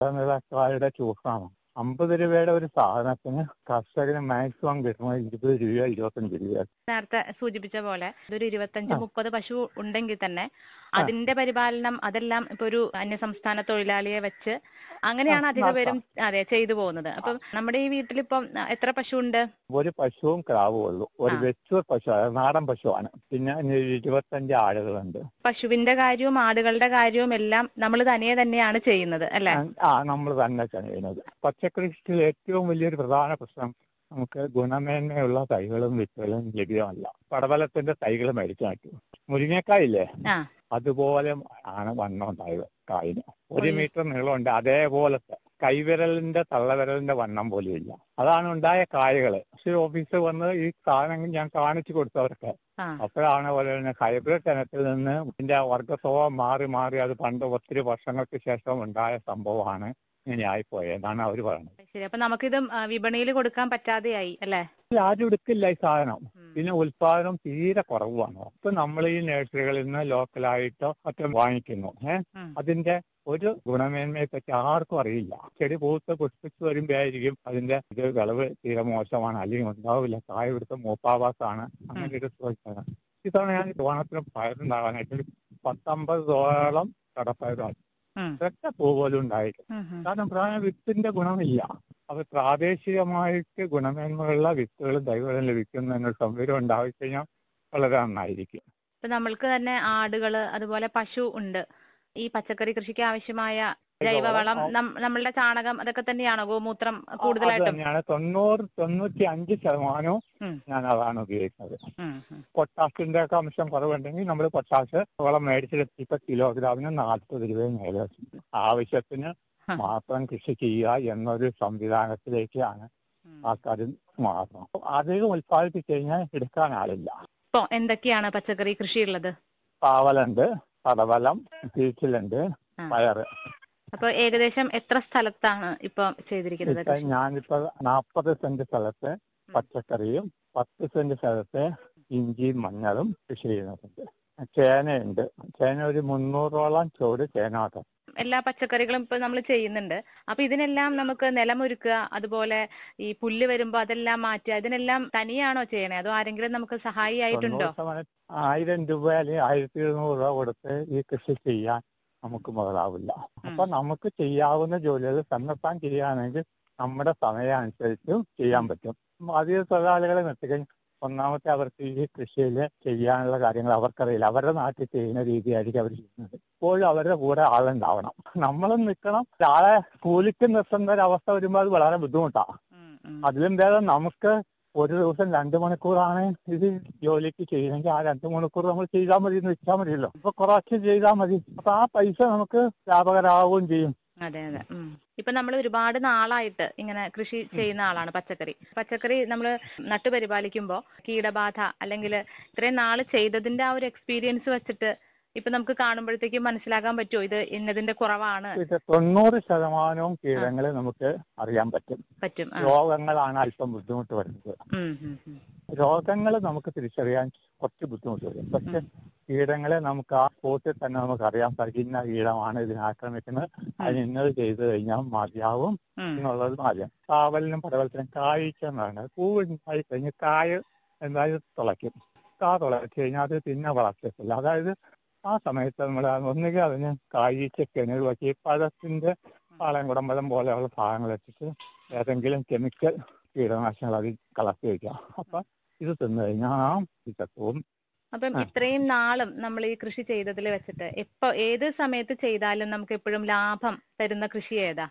ഇടനിലക്കാരുടെ ചൂഷണം അമ്പത് രൂപയുടെ ഒരു സാധനത്തിന് കർഷകന് മാക്സിമം കിട്ടുന്നത് ഇരുപത് രൂപ ഇരുപത്തഞ്ച് രൂപ നേരത്തെ സൂചിപ്പിച്ച പോലെ ഇതൊരു ഇരുപത്തഞ്ച് മുപ്പത് പശു ഉണ്ടെങ്കിൽ തന്നെ അതിന്റെ പരിപാലനം അതെല്ലാം ഇപ്പൊ ഒരു അന്യസംസ്ഥാന തൊഴിലാളിയെ വെച്ച് അങ്ങനെയാണ് ആ, അധിക നടത്താം. പേരും അതെ ചെയ്തു പോകുന്നത് അപ്പം നമ്മുടെ ഈ വീട്ടിലിപ്പം എത്ര പശു ഉണ്ട് ഒരു പശുവും ക്രാവും ഉള്ളൂ ഒരു ആ. വെച്ചൂർ പശു അത് നാടൻ പശുവാണ് പിന്നെ ഇരുപത്തഞ്ച് ആടുകളുണ്ട് പശുവിന്റെ കാര്യവും ആടുകളുടെ കാര്യവും എല്ലാം നമ്മൾ തനിയെ തന്നെയാണ് ചെയ്യുന്നത് അല്ലെ ആ നമ്മൾ തന്നെ ചെയ്യുന്നത് പച്ചക്കൃഷിയിൽ ഏറ്റവും വലിയൊരു പ്രധാന പ്രശ്നം നമുക്ക് ഗുണമേന്മയുള്ള തൈകളും വിത്തുകളും ലഭ്യമല്ല പടവലത്തിന്റെ തൈകൾ മേടിച്ചു മാറ്റും മുരിങ്ങക്കായില്ലേ ആ. അതുപോലെ ആണ് വണ്ണം ഉണ്ടായത് കായിന് ഒരു ഒരു- മീറ്റർ നീളമുണ്ട് അതേപോലത്തെ കൈവിരലിന്റെ തള്ളവിരലിന്റെ വണ്ണം പോലും ഇല്ല അതാണ് ഉണ്ടായ കായകള് പക്ഷെ ഓഫീസിൽ വന്ന് ഈ സാധനങ്ങൾ ഞാൻ കാണിച്ചു കൊടുത്തവർക്ക് ആ അപ്പോഴാണ് പോലെ തന്നെ ഹൈബ്രിഡ് ഇനത്തിൽ നിന്ന് ഇതിന്റെ വർഗസ്വഭാവം മാറി മാറി അത് പണ്ട് ഒത്തിരി വർഷങ്ങൾക്ക് ശേഷം ഉണ്ടായ സംഭവമാണ് ഇങ്ങനെ ആയിപ്പോയത് എന്നാണ് അവർ പറയുന്നത് ശരി അപ്പൊ നമുക്കിത് വിപണിയിൽ കൊടുക്കാൻ പറ്റാതെയായി അല്ലെ ഇതിൽ ആരും എടുക്കില്ല ഈ സാധനം ഉം. പിന്നെ ഉൽപാദനം തീരെ കുറവാണ് അപ്പൊ നമ്മൾ ഈ നഴ്സറികളിൽ നിന്ന് ലോക്കലായിട്ടോ മറ്റും വാങ്ങിക്കുന്നു ഏഹ് ഉം. അതിന്റെ ഒരു ഗുണമേന്മയെ പറ്റി ആർക്കും അറിയില്ല ചെടി പൂത്ത് പുഷ്പിച്ച് വരുമ്പോഴായിരിക്കും അതിന്റെ ഇത് വിളവ് തീരെ മോശമാണ് അല്ലെങ്കിൽ ഉണ്ടാവില്ല കായ പിടുത്ത മൂപ്പാവാസാണ് അങ്ങനെ ഒരു ചോദിച്ചാണ് ഇത്തവണ ഞാൻ ഓണത്തിന് പയറുണ്ടാകാനായിട്ട് ഒരു പത്തൊമ്പതോളം കടപ്പയറാണ് ഉം. ഒറ്റ പൂ പോലും ഉണ്ടായില്ല ഉം, ഉം. കാരണം പ്രായ വിത്തിന്റെ ഗുണമില്ല അത് പ്രാദേശികമായിട്ട് ഗുണമേന്മയുള്ള വിത്തുകളും തൈകളും ലഭിക്കുന്ന എന്നൊരു സൗകര്യം ഉണ്ടായിക്കഴിഞ്ഞാൽ വളരെ നന്നായിരിക്കും ഇപ്പൊ നമ്മൾക്ക് തന്നെ ആടുകള് അതുപോലെ പശു ഉണ്ട് ഈ പച്ചക്കറി കൃഷിക്ക് ആവശ്യമായ ജൈവവളം നം- നമ്മളുടെ ചാണകം അതൊക്കെ തന്നെയാണോ ഗോമൂത്രം അത് കൂടുതലായിട്ടും തന്നെയാണ് തൊണ്ണൂറ് തൊണ്ണൂറ്റി അഞ്ച് ശതമാനവും ഉം. ഞാൻ അതാണ് ഉപയോഗിക്കുന്നത് ഉം, ഉം. പൊട്ടാസിന്റെ ഒക്കെ അംശം കുറവുണ്ടെങ്കിൽ നമ്മൾ പൊട്ടാസ് വളം മേടിച്ചെടുത്ത് ഇപ്പൊ കിലോഗ്രാമിന് നാൽപ്പത് രൂപയും ഏകദേശം ആവശ്യത്തിന് ഹ. മാത്രം കൃഷി ചെയ്യുക എന്നൊരു സംവിധാനത്തിലേക്കാണ് ഉം. ആൾക്കാർ മാറണം അപ്പൊ അധികം ഉൽപ്പാദിപ്പിച്ചു കഴിഞ്ഞാൽ എടുക്കാൻ ആളില്ല ഇപ്പൊ എന്തൊക്കെയാണ് പച്ചക്കറി കൃഷി ഉള്ളത് പാവലുണ്ട് പടവലം പീച്ചിലുണ്ട് ആ. പയറ് അപ്പൊ ഏകദേശം എത്ര സ്ഥലത്താണ് ഇപ്പൊ ചെയ്തിരിക്കുന്നത് ഇപ്പൊ കൃഷി? ഞാനിപ്പോ നാൽപ്പത് സെന്റ് സ്ഥലത്ത് പച്ചക്കറിയും പത്ത് സെന്റ് സ്ഥലത്ത് ഇഞ്ചിയും മഞ്ഞളും കൃഷി ചെയ്യുന്നുണ്ട് ചേനയുണ്ട് ചേന ഒരു മുന്നൂറോളം ചോട് ചേന നട്ടു. എല്ലാ പച്ചക്കറികളും ഇപ്പൊ നമ്മൾ ചെയ്യുന്നുണ്ട് അപ്പൊ ഇതിനെല്ലാം നമുക്ക് നിലമൊരുക്കുക അതുപോലെ ഈ പുല്ല് വരുമ്പോ അതെല്ലാം മാറ്റുക ഇതിനെല്ലാം തനിയാണോ ചെയ്യണേ അതോ ആരെങ്കിലും നമുക്ക് സഹായി ആയിട്ടുണ്ടോ തൊണ്ണൂറ് ശതമാനം ആയിരം രൂപ അല്ലെങ്കിൽ ആയിരത്തി ഇരുന്നൂറ് രൂപ കൊടുത്ത് ഈ കൃഷി ചെയ്യാൻ നമുക്ക് മുതലാവില്ല അപ്പൊ നമുക്ക് ചെയ്യാവുന്ന ജോലികൾ തന്നെത്താൻ ചെയ്യുകയാണെങ്കിൽ നമ്മുടെ സമയം അനുസരിച്ച് ചെയ്യാൻ പറ്റും അധിക തൊഴിലാളികളെ നിർത്തിക്കഴിഞ്ഞാൽ ഒന്നാമത്തെ അവർക്ക് ഈ കൃഷിയിൽ ചെയ്യാനുള്ള കാര്യങ്ങൾ അവർക്കറിയില്ല അവരുടെ നാട്ടിൽ ചെയ്യുന്ന രീതിയായിരിക്കും അവർ ചെയ്യുന്നത് ഇപ്പോഴും അവരുടെ കൂടെ ആളുണ്ടാവണം നമ്മളും നിൽക്കണം ആളെ കൂലിക്ക് നിർത്തുന്ന ഒരു അവസ്ഥ വരുമ്പോൾ അത് വളരെ ബുദ്ധിമുട്ടാണ് ഉം, ഉം. അതിലും ഭേദം നമുക്ക് ഒരു ദിവസം രണ്ട് മണിക്കൂറാണ് ഇത് ജോലിക്ക് ചെയ്യുന്നെങ്കിൽ ആ രണ്ട് മണിക്കൂർ നമ്മൾ ചെയ്താൽ മതി എന്ന് വെച്ചാൽ മതിയല്ലോ അപ്പൊ കുറച്ച് ചെയ്താൽ മതി അപ്പൊ ആ പൈസ നമുക്ക് ലാഭകരമാവുകയും ചെയ്യും അതെ അതെ ഉം. ഇപ്പൊ നമ്മൾ ഒരുപാട് നാളായിട്ട് ഇങ്ങനെ കൃഷി ചെയ്യുന്ന ആളാണ് പച്ചക്കറി പച്ചക്കറി നമ്മൾ നട്ടുപരിപാലിക്കുമ്പോ കീടബാധ അല്ലെങ്കിൽ ഇത്രയും നാള് ചെയ്തതിന്റെ ആ ഒരു എക്സ്പീരിയൻസ് വെച്ചിട്ട് ഇപ്പൊ നമുക്ക് കാണുമ്പോഴത്തേക്കും മനസ്സിലാക്കാൻ പറ്റുമോ ഇത് ഇന്നതിന്റെ കുറവാണ് ഇത് തൊണ്ണൂറ് ശതമാനവും കീടങ്ങളെ നമുക്ക് അറിയാൻ പറ്റും പറ്റും ആ. രോഗങ്ങളാണ് അല്പം ബുദ്ധിമുട്ട് വരുന്നത് ഉം, ഉം, ഉം. രോഗങ്ങൾ നമുക്ക് തിരിച്ചറിയാൻ കുറച്ച് ബുദ്ധിമുട്ട് വരും പക്ഷെ കീടങ്ങളെ നമുക്ക് ആ സ്പോട്ടിൽ തന്നെ നമുക്ക് അറിയാൻ സാധിക്കും ഇന്ന കീടമാണ് ഇതിനെ ആക്രമിക്കുന്നത് അതിന് ഇന്നത് ചെയ്തു കഴിഞ്ഞാൽ മതിയാവും ഉം. എന്നുള്ളത് ആദ്യം കാവലിനും പടവലത്തിനും കായ്ക്ക എന്ന് പറയുന്നത് പൂവ് ഉണ്ടായി കഴിഞ്ഞ് കായ് എന്തായാലും തുളയ്ക്കും കാ തുളച്ച് കഴിഞ്ഞാൽ അത് പിന്നെ വളർച്ചത്തില്ല അതായത് ആ സമയത്ത് നമ്മൾ ഒന്നുകിൽ അതിന് കായ്ച്ച കിണർ വയ്ക്കി പഴത്തിന്റെ പാളയം കുടമ്പഴം പോലെയുള്ള ഭാഗങ്ങൾ വെച്ചിട്ട് ഏതെങ്കിലും കെമിക്കൽ കീടനാശിനികൾ അതിൽ കലർത്തി വയ്ക്കാം അപ്പൊ ഇത് തിന്നു കഴിഞ്ഞാൽ ആ ചത്തവും അപ്പം ആ. ഇത്രയും നാളും നമ്മൾ ഈ കൃഷി ചെയ്തതിൽ വെച്ചിട്ട് എപ്പോ ഏത് സമയത്ത് ചെയ്താലും നമുക്ക് എപ്പോഴും ലാഭം തരുന്ന കൃഷി ഏതാ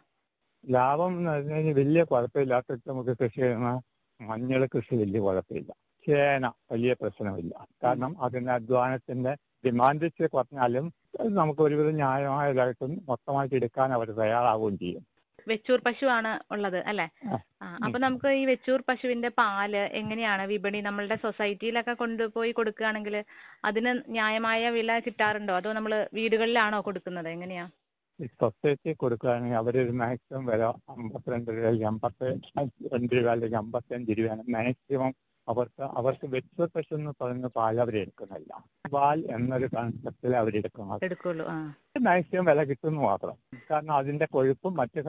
ലാഭം എന്ന് പറഞ്ഞു കഴിഞ്ഞാൽ വലിയ കുഴപ്പമില്ലാത്ത നമുക്ക് കൃഷി ചെയ്യുന്ന മഞ്ഞൾ കൃഷി വലിയ കുഴപ്പമില്ല ചേന വലിയ പ്രശ്നമില്ല കാരണം അതിന്റെ അധ്വാനത്തിന്റെ ഡിമാൻഡ് ഇച്ചിരി കുറഞ്ഞാലും അത് നമുക്ക് ഒരുവിധം ന്യായമായതായിട്ടും മൊത്തമായിട്ട് എടുക്കാൻ അവർ തയ്യാറാവുകയും ചെയ്യും വെച്ചൂർ പശുവാണ് ഉള്ളത് അല്ലെ ആ. ആ, അപ്പൊ നമുക്ക് ഈ വെച്ചൂർ പശുവിന്റെ പാല് എങ്ങനെയാണ് വിപണി നമ്മളുടെ സൊസൈറ്റിയിലൊക്കെ കൊണ്ടുപോയി കൊടുക്കുകയാണെങ്കിൽ അതിന് ന്യായമായ വില കിട്ടാറുണ്ടോ അതോ നമ്മൾ വീടുകളിലാണോ കൊടുക്കുന്നത് എങ്ങനെയാ ഈ സൊസൈറ്റി കൊടുക്കുകയാണെങ്കിൽ അവരൊരു മാക്സിമം വില അമ്പത്തിരണ്ട് രൂപ എൺപത്തി രണ്ട് രൂപ അല്ലെങ്കിൽ അമ്പത്തിയഞ്ച് രൂപയാണ് മാക്സിമം അവർക്ക് അവർക്ക് വ്യക്തിത്വം എന്ന് പറയുന്ന പാൽ അവരെടുക്കുന്നില്ല പാൽ എന്നൊരു കൺസെപ്റ്റിൽ അവരെടുക്കുന്നത് എടുക്കുള്ളൂ ആ മാക്സിമം വില കിട്ടുന്നു മാത്രം കാരണം അതിന്റെ കൊഴുപ്പും മറ്റു